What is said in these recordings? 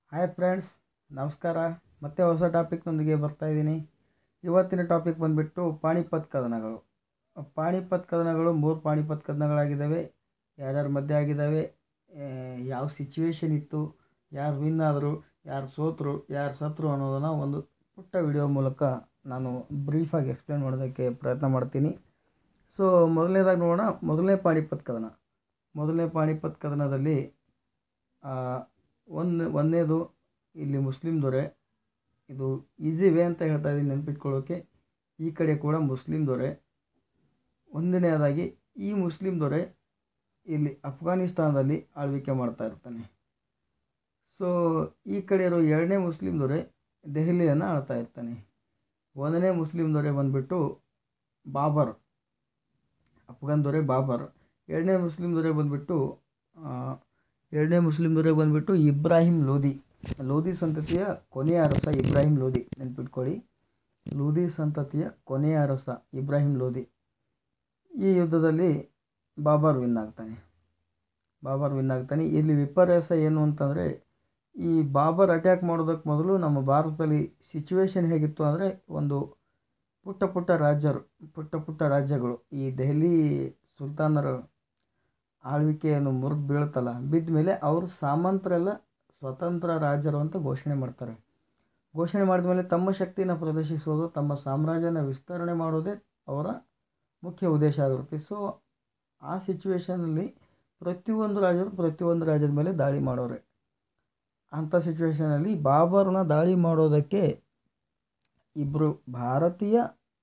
hi friends ನಮಸ್ಕಾರ ಮತ್ತೆ ಹೊಸ ಟಾಪಿಕ್ನೊಂದಿಗೆ ಬರ್ತಾ ಇದ್ದೀನಿ ಇವತ್ತಿನ ಟಾಪಿಕ್ ಬಂದುಬಿಟ್ಟು ಪಾಣಿಪತ್ ಕದನಗಳು ಪಾಣಿಪತ್ ಕದನಗಳು ಮೂರು ಪಾಣಿಪತ್ ಕದನಗಳಾಗಿದ್ದಾವೆ ಯಾರ್ಯಾರ ಮಧ್ಯೆ ಆಗಿದ್ದಾವೆ ಆ, ಯಾವ ಸಿಚುವೇಶನ್ ಇತ್ತು ಯಾರು ವಿನ್ ಆದರು ಯಾರು ಸೋತರು ಯಾರು ಸತ್ರು ಅನ್ನೋದನ್ನು ಒಂದು ಪುಟ್ಟ ವಿಡಿಯೋ ಮೂಲಕ ನಾನು ಬ್ರೀಫಾಗಿ ಎಕ್ಸ್ಪ್ಲೇನ್ ಮಾಡೋದಕ್ಕೆ ಪ್ರಯತ್ನ ಮಾಡ್ತೀನಿ ಸೊ ಮೊದಲನೇದಾಗಿ ನೋಡೋಣ ಮೊದಲನೇ ಪಾಣಿಪತ್ ಕದನ ಮೊದಲನೇ ಪಾಣಿಪತ್ ಕದನದಲ್ಲಿ ಆ, ಒಂದು ಒಂದನೇದು ಇಲ್ಲಿ ಮುಸ್ಲಿಂ ದೊರೆ ಇದು ಈಸಿ ವೇ ಅಂತ ಹೇಳ್ತಾ ಇದ್ದೀನಿ ನೆನ್ಪಿಟ್ಕೊಳ್ಳೋಕ್ಕೆ ಈ ಕಡೆ ಕೂಡ ಮುಸ್ಲಿಂ ದೊರೆ ಒಂದನೇದಾಗಿ ಈ ಮುಸ್ಲಿಂ ದೊರೆ ಇಲ್ಲಿ ಅಫ್ಘಾನಿಸ್ತಾನದಲ್ಲಿ ಆಳ್ವಿಕೆ ಮಾಡ್ತಾ ಇರ್ತಾನೆ ಸೊ ಈ ಕಡೆ ಇರೋ ಎರಡನೇ ಮುಸ್ಲಿಂ ದೊರೆ ದೆಹಲಿಯನ್ನು ಆಳ್ತಾ ಇರ್ತಾನೆ ಒಂದನೇ ಮುಸ್ಲಿಂ ದೊರೆ ಬಂದುಬಿಟ್ಟು ಬಾಬರ್ ಅಫ್ಘಾನ್ ದೊರೆ ಬಾಬರ್ ಎರಡನೇ ಮುಸ್ಲಿಂ ದೊರೆ ಬಂದುಬಿಟ್ಟು ಎರಡನೇ ಮುಸ್ಲಿಂ ದೊರೆ ಬಂದುಬಿಟ್ಟು ಇಬ್ರಾಹಿಂ ಲೋದಿ ಲೋದಿ ಸಂತತಿಯ ಕೊನೆಯ ಅರಸ ಇಬ್ರಾಹಿಂ ಲೋದಿ ನೆನ್ಪಿಟ್ಕೊಳ್ಳಿ ಲೋದಿ ಸಂತತಿಯ ಕೊನೆಯ ಅರಸ ಇಬ್ರಾಹಿಂ ಲೋದಿ ಈ ಯುದ್ಧದಲ್ಲಿ ಬಾಬರ್ ವಿನ್ ಆಗ್ತಾನೆ ಬಾಬರ್ ವಿನ್ ಆಗ್ತಾನೆ ಇಲ್ಲಿ ವಿಪರ್ಯಾಸ ಏನು ಅಂತಂದರೆ ಈ ಬಾಬರ್ ಅಟ್ಯಾಕ್ ಮಾಡೋದಕ್ಕೆ ಮೊದಲು ನಮ್ಮ ಭಾರತದಲ್ಲಿ ಸಿಚುವೇಶನ್ ಹೇಗಿತ್ತು ಅಂದರೆ ಒಂದು ಪುಟ್ಟ ಪುಟ್ಟ ರಾಜ್ಯರು ಪುಟ್ಟ ಪುಟ್ಟ ರಾಜ್ಯಗಳು ಈ ದೆಹಲಿ ಸುಲ್ತಾನರ ಆಳ್ವಿಕೆಯನ್ನು ಮುರಿದು ಬೀಳ್ತಲ್ಲ ಬಿದ್ದ ಮೇಲೆ ಅವರು ಸಾಮಂತರೆಲ್ಲ ಸ್ವತಂತ್ರ ರಾಜ್ಯರು ಅಂತ ಘೋಷಣೆ ಮಾಡ್ತಾರೆ ಘೋಷಣೆ ಮಾಡಿದ ಮೇಲೆ ತಮ್ಮ ಶಕ್ತಿನ ಪ್ರದರ್ಶಿಸೋದು ತಮ್ಮ ಸಾಮ್ರಾಜ್ಯನ ವಿಸ್ತರಣೆ ಮಾಡೋದೇ ಅವರ ಮುಖ್ಯ ಉದ್ದೇಶ ಆಗಿರುತ್ತೆ ಸೊ ಆ ಸಿಚುವೇಶನಲ್ಲಿ ಪ್ರತಿಯೊಂದು ರಾಜರು ಪ್ರತಿಯೊಂದು ರಾಜ್ಯದ ಮೇಲೆ ದಾಳಿ ಮಾಡೋರೆ ಅಂಥ ಸಿಚುವೇಶನಲ್ಲಿ ಬಾಬರ್ನ ದಾಳಿ ಮಾಡೋದಕ್ಕೆ ಇಬ್ಬರು ಭಾರತೀಯ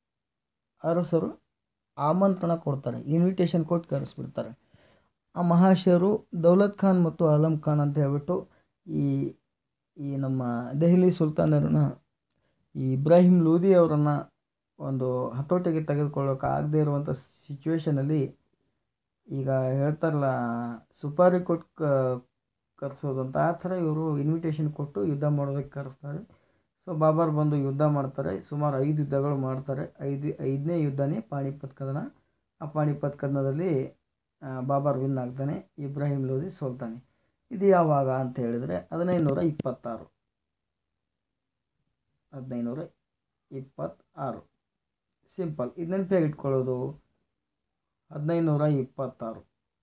ಅರಸರು ಆಮಂತ್ರಣ ಕೊಡ್ತಾರೆ ಇನ್ವಿಟೇಷನ್ ಕೊಟ್ಟು ಕರೆಸ್ಬಿಡ್ತಾರೆ ಆ ಮಹಾಶಯರು ದೌಲತ್ ಖಾನ್ ಮತ್ತು ಆಲಂ ಖಾನ್ ಅಂತ ಹೇಳ್ಬಿಟ್ಟು ಈ ಈ ನಮ್ಮ ದೆಹಲಿ ಸುಲ್ತಾನರನ್ನ ಈ ಇಬ್ರಾಹಿಂ ಲೂದಿ ಅವರನ್ನು ಒಂದು ಹತೋಟಿಗೆ ತೆಗೆದುಕೊಳ್ಳೋಕೆ ಆಗದೇ ಇರುವಂಥ ಸಿಚುವೇಶನಲ್ಲಿ ಈಗ ಹೇಳ್ತಾರಲ್ಲ ಸುಪಾರಿ ಕೊಟ್ಟು ಕ ಕರೆಸೋದು ಅಂತ ಆ ಥರ ಇವರು ಇನ್ವಿಟೇಷನ್ ಕೊಟ್ಟು ಯುದ್ಧ ಮಾಡೋದಕ್ಕೆ ಕರೆಸ್ತಾರೆ ಸೊ ಬಾಬರ್ ಬಂದು ಯುದ್ಧ ಮಾಡ್ತಾರೆ ಸುಮಾರು ಐದು ಯುದ್ಧಗಳು ಮಾಡ್ತಾರೆ ಐದು ಐದನೇ ಯುದ್ಧನೇ ಪಾಣಿಪತ್ ಕದನ ಆ ಪಾಣಿಪತ್ ಕದನದಲ್ಲಿ ಆ, ಬಾಬರ್ ವಿನ್ ಆಗ್ತಾನೆ ಇಬ್ರಾಹಿಂ ಲೋಧಿ ಸೋಲ್ತಾನೆ ಇದು ಯಾವಾಗ ಅಂತ ಹೇಳಿದರೆ ಹದಿನೈದುನೂರ ಇಪ್ಪತ್ತಾರು ಹದಿನೈದುನೂರ ಇಪ್ಪತ್ತಾರು ಸಿಂಪಲ್ ಇದು ನೆನಪಿಯಾಗಿ ಇಟ್ಕೊಳ್ಳೋದು ಹದಿನೈದುನೂರ ಇಪ್ಪತ್ತಾರು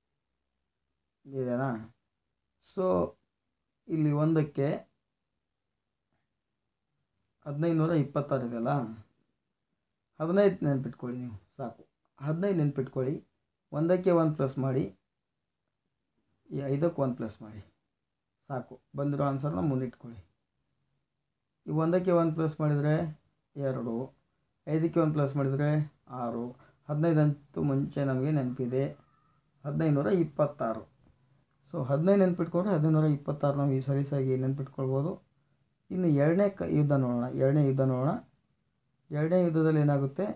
ಇದೆನಾ ಸೊ ಇಲ್ಲಿ ಒಂದಕ್ಕೆ ಹದಿನೈದುನೂರ ಇಪ್ಪತ್ತಾರು ಇದೆಯಲ್ಲ ಹದಿನೈದು ನೆನ್ಪಿಟ್ಕೊಳ್ಳಿ ನೀವು ಸಾಕು ಹದಿನೈದು ನೆನ್ಪಿಟ್ಕೊಳ್ಳಿ ಒಂದಕ್ಕೆ ಒಂದು ಪ್ಲಸ್ ಮಾಡಿ ಈ ಐದಕ್ಕೆ ಒಂದು ಪ್ಲಸ್ ಮಾಡಿ ಸಾಕು ಬಂದಿರೋ ಆನ್ಸರ್ನ ಮುಂದಿಟ್ಕೊಳ್ಳಿ ಈ ಒಂದಕ್ಕೆ ಒಂದು ಪ್ಲಸ್ ಮಾಡಿದರೆ ಎರಡು ಐದಕ್ಕೆ ಒಂದು ಪ್ಲಸ್ ಮಾಡಿದರೆ ಆರು ಹದಿನೈದಂತೂ ಮುಂಚೆ ನಮಗೆ ನೆನಪಿದೆ ಹದಿನೈದುನೂರ ಇಪ್ಪತ್ತಾರು ಸೊ ಹದಿನೈದು ನೆನ್ಪಿಟ್ಕೊಂಡ್ರೆ ಹದಿನೈದುನೂರ ಇಪ್ಪತ್ತಾರು ನಾವು ಈ ಸಲೀಸಾಗಿ ನೆನ್ಪಿಟ್ಕೊಳ್ಬೋದು ಇನ್ನು ಎರಡನೇ ಕ ಯುದ್ಧ ನೋಡೋಣ ಎರಡನೇ ಯುದ್ಧ ನೋಡೋಣ ಎರಡನೇ ಯುದ್ಧದಲ್ಲಿ ಏನಾಗುತ್ತೆ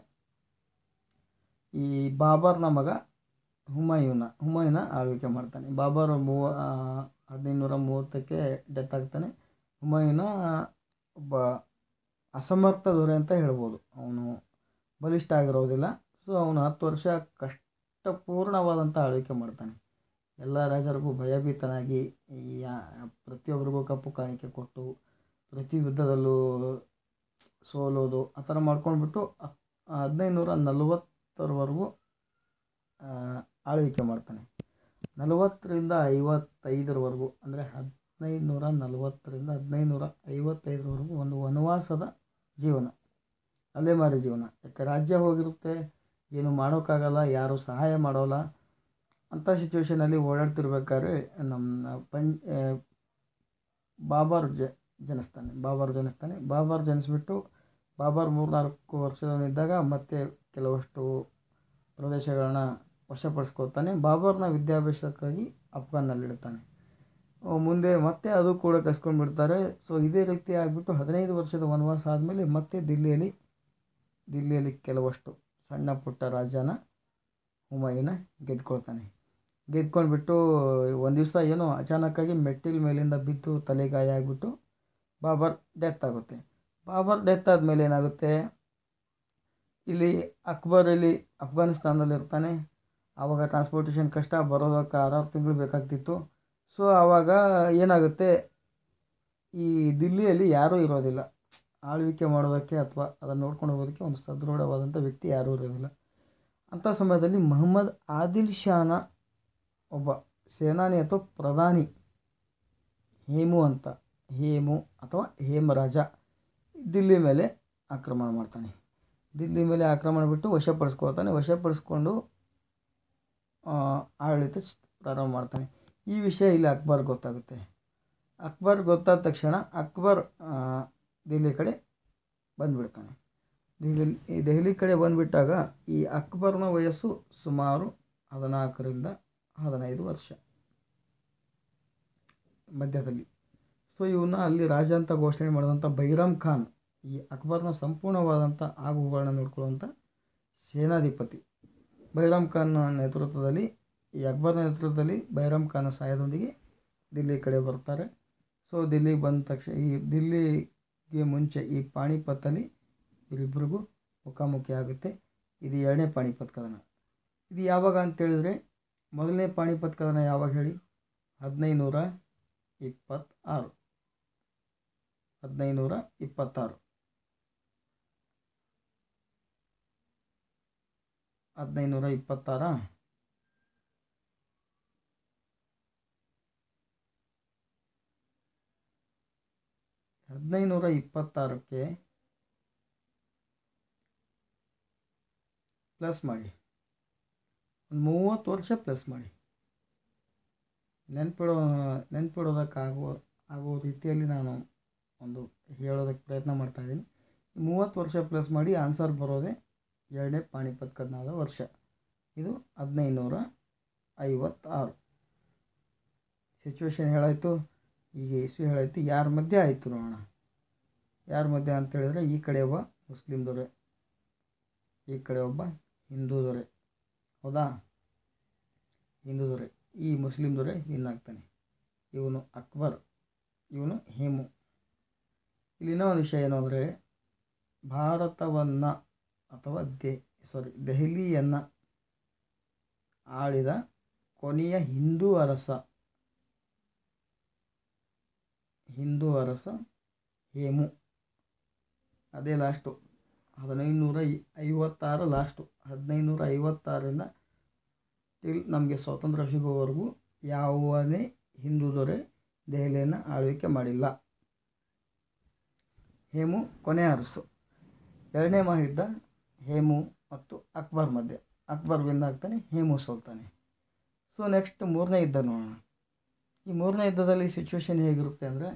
ಈ ಬಾಬರ್ನ ಮಗ ಹುಮಾಯೂನ ಹುಮಾಯೂನ ಆಳ್ವಿಕೆ ಮಾಡ್ತಾನೆ ಬಾಬರ್ ಮೂವ ಹದಿನೈದುನೂರ ಮೂವತ್ತಕ್ಕೆ ಡೆತ್ ಆಗ್ತಾನೆ ಹುಮಾಯೂನ ಒಬ್ಬ ಅಸಮರ್ಥ ದೊರೆ ಅಂತ ಹೇಳ್ಬೋದು ಅವನು ಬಲಿಷ್ಠ ಆಗಿರೋದಿಲ್ಲ ಸೊ ಅವನು ಹತ್ತು ವರ್ಷ ಕಷ್ಟಪೂರ್ಣವಾದಂಥ ಆಳ್ವಿಕೆ ಮಾಡ್ತಾನೆ ಎಲ್ಲ ರಾಜರಿಗೂ ಭಯಭೀತನಾಗಿ ಈ ಯಾ- ಪ್ರತಿಯೊಬ್ಬರಿಗೂ ಕಪ್ಪು ಕಾಣಿಕೆ ಕೊಟ್ಟು ಪ್ರತಿ ಯುದ್ಧದಲ್ಲೂ ಸೋಲೋದು ಆ ಥರ ಮಾಡ್ಕೊಂಡ್ಬಿಟ್ಟು ಹದಿನೈದು ನೂರ ನಲವತ್ತರವರೆಗೂ ಆ, ಆಳ್ವಿಕೆ ಮಾಡ್ತಾನೆ ನಲವತ್ತರಿಂದ ಐವತ್ತೈದರವರೆಗೂ ಅಂದರೆ ಹದಿನೈದು ನೂರ ನಲವತ್ತರಿಂದ ಹದಿನೈದು ನೂರ ಐವತ್ತೈದರವರೆಗೂ ಒಂದು ವನವಾಸದ ಜೀವನ ಅಲೆಮಾರಿ ಜೀವನ ಯಾಕೆ ರಾಜ್ಯ ಹೋಗಿರುತ್ತೆ ಏನು ಮಾಡೋಕ್ಕಾಗಲ್ಲ ಯಾರೂ ಸಹಾಯ ಮಾಡೋಲ್ಲ ಅಂಥ ಸಿಚುವೇಷನಲ್ಲಿ ಓಡಾಡ್ತಿರ್ಬೇಕಾದ್ರೆ ನಮ್ಮ ಪಂಜ್ ಆ, ಬಾಬರ್ ಜ ಜನಿಸ್ತಾನೆ ಬಾಬರ್ ಜನಿಸ್ತಾನೆ ಬಾಬರ್ ಜನಿಸ್ಬಿಟ್ಟು ಬಾಬರ್ ಮೂರ್ನಾಲ್ಕು ವರ್ಷದವನಿದ್ದಾಗ ಮತ್ತೆ ಕೆಲವಷ್ಟು ಪ್ರದೇಶಗಳನ್ನ ವಶಪಡಿಸ್ಕೊತಾನೆ ಬಾಬರ್ನ ವಿದ್ಯಾಭ್ಯಾಸಕ್ಕಾಗಿ ಅಫ್ಘಾನ್ನಲ್ಲಿಡ್ತಾನೆ ಅಹ್ ಮುಂದೆ ಮತ್ತೆ ಅದು ಕೂಡ ಕಸ್ಕೊಂಡು ಬಿಡ್ತಾರೆ ಸೊ ಇದೇ ರೀತಿ ಆಗಿಬಿಟ್ಟು ಹದಿನೈದು ವರ್ಷದ ವನವಾಸ ಆದಮೇಲೆ ಮತ್ತೆ ದಿಲ್ಲಿಯಲ್ಲಿ ದಿಲ್ಲಿಯಲ್ಲಿ ಕೆಲವಷ್ಟು ಸಣ್ಣ ಪುಟ್ಟ ರಾಜ್ಯನ ಹುಮಾಯೂನ ಗೆದ್ಕೊಳ್ತಾನೆ ಗೆದ್ಕೊಂಡ್ಬಿಟ್ಟು ಒಂದು ದಿವಸ ಏನೋ ಅಚಾನಕ್ಕಾಗಿ ಮೆಟ್ಟಿಲ ಮೇಲಿಂದ ಬಿದ್ದು ತಲೆಗಾಯ ಆಗಿಬಿಟ್ಟು ಬಾಬರ್ ಡೆತ್ ಆಗುತ್ತೆ ಬಾಬರ್ ಡೆತ್ ಆದಮೇಲೆ ಏನಾಗುತ್ತೆ ಇಲ್ಲಿ ಅಕ್ಬರ್ ಇಲ್ಲಿ ಅಫ್ಘಾನಿಸ್ತಾನದಲ್ಲಿ ಇರ್ತಾನೆ ಆವಾಗ ಟ್ರಾನ್ಸ್ಪೋರ್ಟೇಷನ್ ಕಷ್ಟ ಬರೋದಕ್ಕೆ ಆರಾರು ತಿಂಗಳು ಬೇಕಾಗ್ತಿತ್ತು ಸೊ ಆವಾಗ ಏನಾಗುತ್ತೆ ಈ ದಿಲ್ಲಿಯಲ್ಲಿ ಯಾರೂ ಇರೋದಿಲ್ಲ ಆಳ್ವಿಕೆ ಮಾಡೋದಕ್ಕೆ ಅಥವಾ ಅದನ್ನು ನೋಡ್ಕೊಂಡು ಹೋಗೋದಕ್ಕೆ ಒಂದು ಸದೃಢವಾದಂಥ ವ್ಯಕ್ತಿ ಯಾರೂ ಇರೋದಿಲ್ಲ ಅಂಥ ಸಮಯದಲ್ಲಿ ಮೊಹಮ್ಮದ್ ಆದಿಲ್ ಶಾನ ಒಬ್ಬ ಸೇನಾನಿ ಅಥವಾ ಪ್ರಧಾನಿ ಹೇಮು ಅಂತ ಹೇಮು ಅಥವಾ ಹೇಮರಾಜ ದಿಲ್ಲಿ ಮೇಲೆ ಆಕ್ರಮಣ ಮಾಡ್ತಾನೆ ದಿಲ್ಲಿ ಮೇಲೆ ಆಕ್ರಮಣ ಬಿಟ್ಟು ವಶಪಡಿಸ್ಕೊಳ್ತಾನೆ ವಶಪಡಿಸ್ಕೊಂಡು ಆಡಳಿತ ಪ್ರಾರಂಭ ಮಾಡ್ತಾನೆ ಈ ವಿಷಯ ಇಲ್ಲಿ ಅಕ್ಬರ್ ಗೊತ್ತಾಗುತ್ತೆ ಅಕ್ಬರ್ ಗೊತ್ತಾದ ತಕ್ಷಣ ಅಕ್ಬರ್ ದಿಲ್ಲಿ ಕಡೆ ಬಂದುಬಿಡ್ತಾನೆ ದೆಹಲಿ ಈ ದೆಹಲಿ ಕಡೆ ಬಂದುಬಿಟ್ಟಾಗ ಈ ಅಕ್ಬರ್ನ ವಯಸ್ಸು ಸುಮಾರು ಹದಿನಾಲ್ಕರಿಂದ ಹದಿನೈದು ವರ್ಷ ಮಧ್ಯದಲ್ಲಿ ಸೊ ಇವನ್ನ ಅಲ್ಲಿ ರಾಜ ಅಂತ ಘೋಷಣೆ ಮಾಡಿದಂಥ ಬೈರಾಮ್ ಖಾನ್ ಈ ಅಕ್ಬರ್ನ ಸಂಪೂರ್ಣವಾದಂಥ ಆಗುಗಳನ್ನ ನೋಡ್ಕೊಳ್ಳುವಂಥ ಸೇನಾಧಿಪತಿ ಬೈರಾಮ್ ಖಾನ್ ನೇತೃತ್ವದಲ್ಲಿ ಈ ಅಕ್ಬರ್ನ ನೇತೃತ್ವದಲ್ಲಿ ಬೈರಾಮ್ ಖಾನ್ ಸಹಾಯದೊಂದಿಗೆ ದಿಲ್ಲಿ ಕಡೆ ಬರ್ತಾರೆ ಸೊ ದಿಲ್ಲಿಗೆ ಬಂದ ತಕ್ಷಣ ಈ ದಿಲ್ಲಿಗೆ ಮುಂಚೆ ಈ ಪಾಣಿಪತ್ತಲ್ಲಿ ಇವರಿಬ್ಬರಿಗೂ ಮುಖಾಮುಖಿ ಆಗುತ್ತೆ ಇದು ಎರಡನೇ ಪಾಣಿಪತ್ ಕದನ ಇದು ಯಾವಾಗ ಅಂತೇಳಿದರೆ ಮೊದಲನೇ ಪಾಣಿಪತ್ ಕದನ ಯಾವಾಗ ಹೇಳಿ ಹದಿನೈನೂರ ಇಪ್ಪತ್ತಾರು ಹದಿನೈನೂರ ಇಪ್ಪತ್ತಾರು ಹದಿನೈನೂರ ಇಪ್ಪತ್ತಾರ ಹದಿನೈನೂರ ಇಪ್ಪತ್ತಾರಕ್ಕೆ ಪ್ಲಸ್ ಮಾಡಿ ಒಂದು ಮೂವತ್ತು ವರ್ಷ ಪ್ಲಸ್ ಮಾಡಿ ನೆನ್ಪಿಡೋ ನೆನ್ಪಿಡೋದಕ್ಕಾಗೋ ಆಗೋ ರೀತಿಯಲ್ಲಿ ನಾನು ಒಂದು ಹೇಳೋದಕ್ಕೆ ಪ್ರಯತ್ನ ಮಾಡ್ತಾಯಿದ್ದೀನಿ ಮೂವತ್ತು ವರ್ಷ ಪ್ಲಸ್ ಮಾಡಿ ಆನ್ಸರ್ ಬರೋದೇ ಎರಡನೇ ಪಾಣಿಪತ್ ಕದನದ ವರ್ಷ ಇದು ಹದಿನೈನೂರ ಐವತ್ತಾರು ಸಿಚುವೇಶನ್ ಹೇಳಾಯಿತು ಈಗ ಇಸ್ವಿ ಹೇಳಾಯಿತು ಯಾರ ಮಧ್ಯೆ ಆಯಿತು ನೋಡೋಣ ಯಾರ ಮಧ್ಯೆ ಅಂತೇಳಿದ್ರೆ ಈ ಕಡೆ ಒಬ್ಬ ಮುಸ್ಲಿಂ ದೊರೆ ಈ ಕಡೆ ಒಬ್ಬ ಹಿಂದೂ ದೊರೆ ಹೌದಾ ಹಿಂದೂ ದೊರೆ ಈ ಮುಸ್ಲಿಂ ದೊರೆ ವಿನ್ ಆಗ್ತಾನೆ ಇವನು ಅಕ್ಬರ್ ಇವನು ಹೇಮು ಇಲ್ಲಿನ ಒಂದು ವಿಷಯ ಏನು ಅಂದರೆ ಭಾರತವನ್ನು ಅಥವಾ ದೆ ಸಾರಿ ದೆಹಲಿಯನ್ನು ಆಳಿದ ಕೊನೆಯ ಹಿಂದೂ ಅರಸ ಹಿಂದೂ ಅರಸ ಹೇಮು ಅದೇ ಲಾಸ್ಟು ಹದಿನೈದುನೂರ ಐವತ್ತಾರು ಲಾಸ್ಟು ಹದಿನೈದುನೂರ ಐವತ್ತಾರರಿಂದ ಟಿಲ್ ನಮಗೆ ಸ್ವಾತಂತ್ರ್ಯ ಸಿಗೋವರೆಗೂ ಯಾವುದೇ ಹಿಂದೂ ದೊರೆ ದೆಹಲಿಯನ್ನು ಆಳ್ವಿಕೆ ಮಾಡಿಲ್ಲ ಹೇಮು ಕೊನೆ ಅರಸು ಎರಡನೇ ಮಹಾಯುದ್ಧ ಹೇಮು ಮತ್ತು ಅಕ್ಬರ್ ಮಧ್ಯೆ ಅಕ್ಬರ್ ವಿನ್ ಆಗ್ತಾನೆ ಹೇಮು ಸೋಲ್ತಾನೆ ಸೊ ನೆಕ್ಸ್ಟ್ ಮೂರನೇ ಯುದ್ಧ ನೋಡೋಣ ಈ ಮೂರನೇ ಯುದ್ಧದಲ್ಲಿ ಸಿಚುವೇಶನ್ ಹೇಗಿರುತ್ತೆ ಅಂದರೆ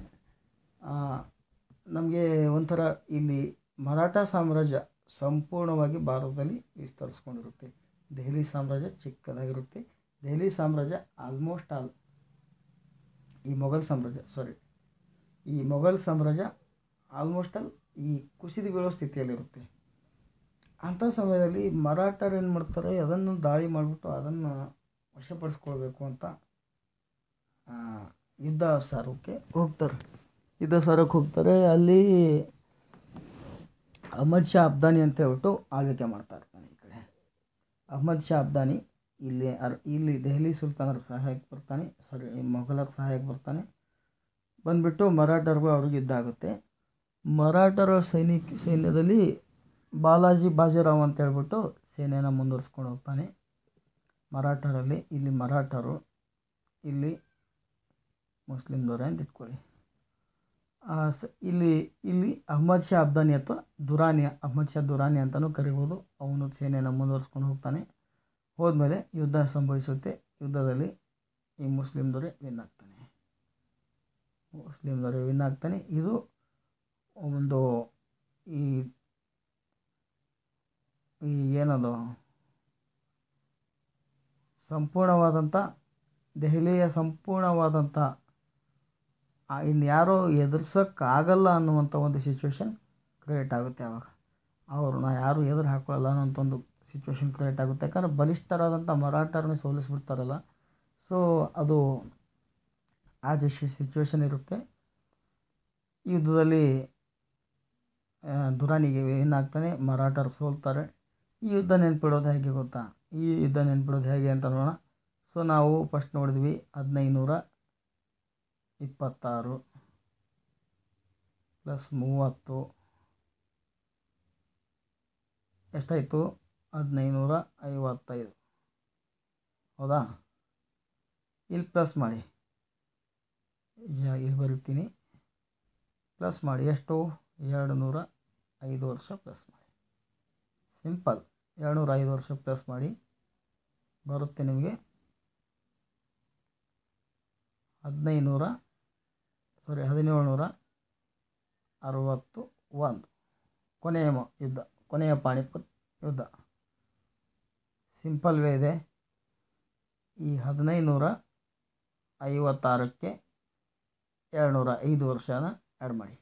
ನಮಗೆ ಒಂಥರ ಇಲ್ಲಿ ಮರಾಠ ಸಾಮ್ರಾಜ್ಯ ಸಂಪೂರ್ಣವಾಗಿ ಭಾರತದಲ್ಲಿ ವಿಸ್ತರಿಸ್ಕೊಂಡಿರುತ್ತೆ ದೆಹಲಿ ಸಾಮ್ರಾಜ್ಯ ಚಿಕ್ಕದಾಗಿರುತ್ತೆ ದೆಹಲಿ ಸಾಮ್ರಾಜ್ಯ ಆಲ್ಮೋಸ್ಟ್ ಆಲ್ ಈ ಮೊಘಲ್ ಸಾಮ್ರಾಜ್ಯ ಸಾರಿ ಈ ಮೊಘಲ್ ಸಾಮ್ರಾಜ್ಯ ಆಲ್ಮೋಸ್ಟ್ ಆಲ್ ಈ ಕುಸಿದು ಬೀಳೋ ಸ್ಥಿತಿಯಲ್ಲಿರುತ್ತೆ ಅಂಥ ಸಮಯದಲ್ಲಿ ಮರಾಠರು ಏನು ಮಾಡ್ತಾರೆ ಅದನ್ನು ದಾಳಿ ಮಾಡಿಬಿಟ್ಟು ಅದನ್ನು ವಶಪಡಿಸ್ಕೊಳ್ಬೇಕು ಅಂತ ಯುದ್ಧ ಸಾರೋಕ್ಕೆ ಹೋಗ್ತಾರೆ ಯುದ್ಧ ಸಾರೋಕ್ಕೆ ಹೋಗ್ತಾರೆ ಅಲ್ಲಿ ಅಹಮದ್ ಶಾ ಅಬ್ದಾನಿ ಅಂತ ಹೇಳ್ಬಿಟ್ಟು ಆಳ್ವಿಕೆ ಮಾಡ್ತಾ ಇರ್ತಾನೆ ಈ ಕಡೆ ಅಹಮದ್ ಶಾ ಅಬ್ದಾನಿ ಇಲ್ಲಿ ಅರ್ ಇಲ್ಲಿ ದೆಹಲಿ ಸುಲ್ತಾನರ ಸಹಾಯಕ್ಕೆ ಬರ್ತಾನೆ ಸಾರಿ ಮೊಘಲರ ಸಹಾಯಕ್ಕೆ ಬರ್ತಾನೆ ಬಂದುಬಿಟ್ಟು ಮರಾಠರಿಗೂ ಅವ್ರಿಗೆ ಯುದ್ಧ ಆಗುತ್ತೆ ಮರಾಠರ ಸೈನಿಕ ಸೈನ್ಯದಲ್ಲಿ ಬಾಲಾಜಿ ಬಾಜಿರಾವ್ ಅಂತ ಹೇಳ್ಬಿಟ್ಟು ಸೇನೆಯನ್ನು ಮುಂದುವರಿಸ್ಕೊಂಡು ಹೋಗ್ತಾನೆ ಮರಾಠರಲ್ಲಿ ಇಲ್ಲಿ ಮರಾಠರು ಇಲ್ಲಿ ಮುಸ್ಲಿಂ ದೊರೆ ಅಂತ ಇಟ್ಕೊಳ್ಳಿ ಸ ಇಲ್ಲಿ ಇಲ್ಲಿ ಅಹ್ಮದ್ ಶಾ ಅಬ್ದಾನಿ ಅಥವಾ ದುರಾನಿ ಅಹ್ಮದ್ ಶಾ ದುರಾನಿ ಅಂತಲೂ ಕರಿಬೋದು ಅವನು ಸೇನೆಯನ್ನು ಮುಂದುವರಿಸ್ಕೊಂಡು ಹೋಗ್ತಾನೆ ಹೋದ್ಮೇಲೆ ಯುದ್ಧ ಸಂಭವಿಸುತ್ತೆ ಯುದ್ಧದಲ್ಲಿ ಈ ಮುಸ್ಲಿಂ ದೊರೆ ವಿನ್ ಆಗ್ತಾನೆ ಮುಸ್ಲಿಂ ದೊರೆ ವಿನ್ ಆಗ್ತಾನೆ ಇದು ಒಂದು ಈ ಈ ಏನದು ಸಂಪೂರ್ಣವಾದಂಥ ದೆಹಲಿಯ ಸಂಪೂರ್ಣವಾದಂಥ ಇನ್ಯಾರೋ ಎದುರ್ಸೋಕ್ಕಾಗಲ್ಲ ಅನ್ನುವಂಥ ಒಂದು ಸಿಚುವೇಶನ್ ಕ್ರಿಯೇಟ್ ಆಗುತ್ತೆ ಆವಾಗ ಅವ್ರನ್ನ ಯಾರು ಎದುರು ಹಾಕೊಳ್ಳಲ್ಲ ಅನ್ನೋಂಥ ಒಂದು ಸಿಚುವೇಶನ್ ಕ್ರಿಯೇಟ್ ಆಗುತ್ತೆ ಯಾಕಂದರೆ ಬಲಿಷ್ಠರಾದಂಥ ಮರಾಠರನ್ನೇ ಸೋಲಿಸ್ಬಿಡ್ತಾರಲ್ಲ ಸೊ ಅದು ಆ ಜ ಸಿಚುವೇಶನ್ ಇರುತ್ತೆ ಈ ಯುದ್ಧದಲ್ಲಿ ದುರಾನಿಗೆ ಏನಾಗ್ತಾನೆ ಮರಾಠರು ಸೋಲ್ತಾರೆ ಈ ಯುದ್ಧ ನೆನ್ಪಿಡೋದು ಹೇಗೆ ಗೊತ್ತಾ ಈ ಯುದ್ಧ ನೆನ್ಪಿಡೋದು ಹೇಗೆ ಅಂತ ನೋಡೋಣ ಸೊ ನಾವು ಫಸ್ಟ್ ನೋಡಿದ್ವಿ ಹದಿನೈನೂರ ಇಪ್ಪತ್ತಾರು ಪ್ಲಸ್ ಮೂವತ್ತು ಎಷ್ಟಾಯಿತು ಹದಿನೈದುನೂರ ಐವತ್ತೈದು ಹೌದಾ ಇಲ್ಲಿ ಪ್ಲಸ್ ಮಾಡಿ ಈಗ ಇಲ್ಲಿ ಬರಿತೀನಿ ಪ್ಲಸ್ ಮಾಡಿ ಎಷ್ಟು ಎರಡು ನೂರ ಐದು ವರ್ಷ ಪ್ಲಸ್ ಮಾಡಿ ಸಿಂಪಲ್ ಎರಡು ನೂರ ಐದು ವರ್ಷ ಪ್ಲಸ್ ಮಾಡಿ ಬರುತ್ತೆ ನಿಮಗೆ ಹದಿನೈದು ನೂರ ಸಾರಿ ಹದಿನೇಳು ನೂರ ಅರವತ್ತು ಒಂದು ಕೊನೆಯ ಮ- ಯುದ್ಧ ಕೊನೆಯ ಪಾಣಿಪತ್ ಯುದ್ಧ ಸಿಂಪಲ್ ವೇ ಇದೆ ಈ ಹದಿನೈದು ನೂರ ಐವತ್ತಾರಕ್ಕೆ ಎರಡು ನೂರ ಐದು ವರ್ಷನ ಆ್ಯಡ್ ಮಾಡಿ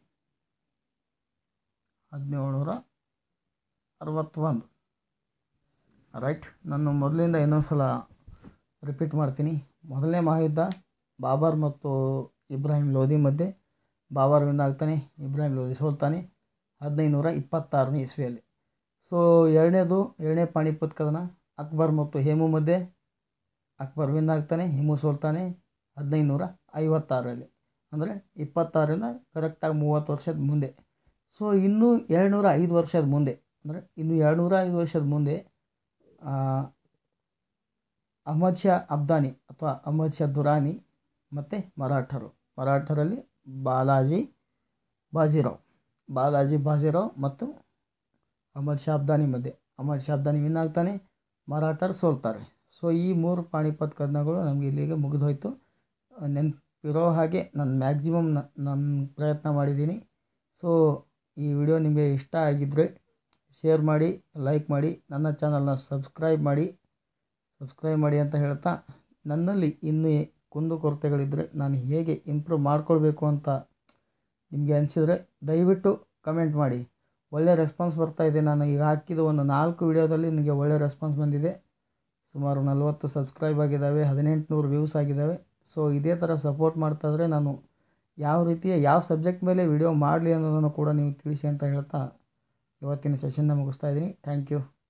ಹದಿನೇಳು ನೂರ ಅರವತ್ತೊಂದು ರೈಟ್ ನಾನು ಮೊದಲಿಂದ ಇನ್ನೊಂದು ಸಲ ರಿಪೀಟ್ ಮಾಡ್ತೀನಿ ಮೊದಲನೇ ಮಹಾಯುದ್ಧ ಬಾಬರ್ ಮತ್ತು ಇಬ್ರಾಹಿಂ ಲೋಧಿ ಮಧ್ಯೆ ಬಾಬರ್ ವಿನ್ ಆಗ್ತಾನೆ ಇಬ್ರಾಹಿಂ ಲೋಧಿ ಸೋಲ್ತಾನೆ ಹದಿನೈದು ನೂರ ಇಪ್ಪತ್ತಾರನೇ ಇಸ್ವಿಯಲ್ಲಿ ಸೊ ಎರಡನೇದು ಎರಡನೇ ಪಾಣಿಪತ್ ಕದನ ಅಕ್ಬರ್ ಮತ್ತು ಹೇಮು ಮಧ್ಯೆ ಅಕ್ಬರ್ ವಿನ್ ಆಗ್ತಾನೆ ಹೇಮು ಸೋಲ್ತಾನೆ ಹದಿನೈದು ನೂರ ಐವತ್ತಾರರಲ್ಲಿ ಅಂದರೆ ಇಪ್ಪತ್ತಾರರಿಂದ ಕರೆಕ್ಟಾಗಿ ಮೂವತ್ತು ವರ್ಷದ ಮುಂದೆ ಸೊ ಇನ್ನೂ ಎರಡುನೂರ ಐದು ವರ್ಷದ ಮುಂದೆ ಅಂದರೆ ಇನ್ನು ಎರಡುನೂರ ಐದು ವರ್ಷದ ಮುಂದೆ ಆ, ಅಹಮದ್ ಶಾ ಅಬ್ದಾನಿ ಅಥವಾ ಅಹಮದ್ ಶಾ ದುರಾನಿ ಮತ್ತು ಮರಾಠರು ಮರಾಠರಲ್ಲಿ ಬಾಲಾಜಿ ಬಾಜಿರಾವ್ ಬಾಲಾಜಿ ಬಾಜಿರಾವ್ ಮತ್ತು ಅಹಮದ್ ಶಾ ಅಬ್ದಾನಿ ಮಧ್ಯೆ ಅಹಮದ್ ಶಾ ಅಬ್ದಾನಿ ವಿನ್ ಆಗ್ತಾನೆ ಮರಾಠರು ಸೋಲ್ತಾರೆ ಸೊ ಈ ಮೂರು ಪಾಣಿಪತ್ ಕದನಗಳು ನಮಗೆ ಇಲ್ಲಿಗೆ ಮುಗಿದೋಯ್ತು ನೆನಪಿರೋ ಹಾಗೆ ನಾನು ಮ್ಯಾಕ್ಸಿಮಮ್ ನನ್ನ ಪ್ರಯತ್ನ ಮಾಡಿದ್ದೀನಿ ಸೊ ಈ ವಿಡಿಯೋ ನಿಮಗೆ ಇಷ್ಟ ಆಗಿದ್ದರೆ ಶೇರ್ ಮಾಡಿ ಲೈಕ್ ಮಾಡಿ ನನ್ನ ಚಾನಲ್ನ ಸಬ್ಸ್ಕ್ರೈಬ್ ಮಾಡಿ ಸಬ್ಸ್ಕ್ರೈಬ್ ಮಾಡಿ ಅಂತ ಹೇಳ್ತಾ ನನ್ನಲ್ಲಿ ಇನ್ನೂ ಕುಂದು ಕೊರತೆಗಳಿದ್ದರೆ ನಾನು ಹೇಗೆ ಇಂಪ್ರೂವ್ ಮಾಡ್ಕೊಳ್ಬೇಕು ಅಂತ ನಿಮಗೆ ಅನಿಸಿದರೆ ದಯವಿಟ್ಟು ಕಮೆಂಟ್ ಮಾಡಿ ಒಳ್ಳೆಯ ರೆಸ್ಪಾನ್ಸ್ ಬರ್ತಾ ಇದೆ ನಾನು ಈಗ ಹಾಕಿದ ಒಂದು ನಾಲ್ಕು ವಿಡಿಯೋದಲ್ಲಿ ನನಗೆ ಒಳ್ಳೆಯ ರೆಸ್ಪಾನ್ಸ್ ಬಂದಿದೆ ಸುಮಾರು ನಲವತ್ತು ಸಬ್ಸ್ಕ್ರೈಬ್ ಆಗಿದ್ದಾವೆ ಹದಿನೆಂಟುನೂರು ವ್ಯೂಸ್ ಆಗಿದ್ದಾವೆ ಸೊ ಇದೇ ಥರ ಸಪೋರ್ಟ್ ಮಾಡ್ತಾ ಇದ್ರೆ ನಾನು ಯಾವ ರೀತಿಯ ಯಾವ ಸಬ್ಜೆಕ್ಟ್ ಮೇಲೆ ವಿಡಿಯೋ ಮಾಡಲಿ ಅನ್ನೋದನ್ನು ಕೂಡ ನೀವು ತಿಳಿಸಿ ಅಂತ ಹೇಳ್ತಾ ಇವತ್ತಿನ ಸೆಷನ್ನ ಮುಗಿಸ್ತಾ ಇದ್ದೀನಿ ಥ್ಯಾಂಕ್ ಯು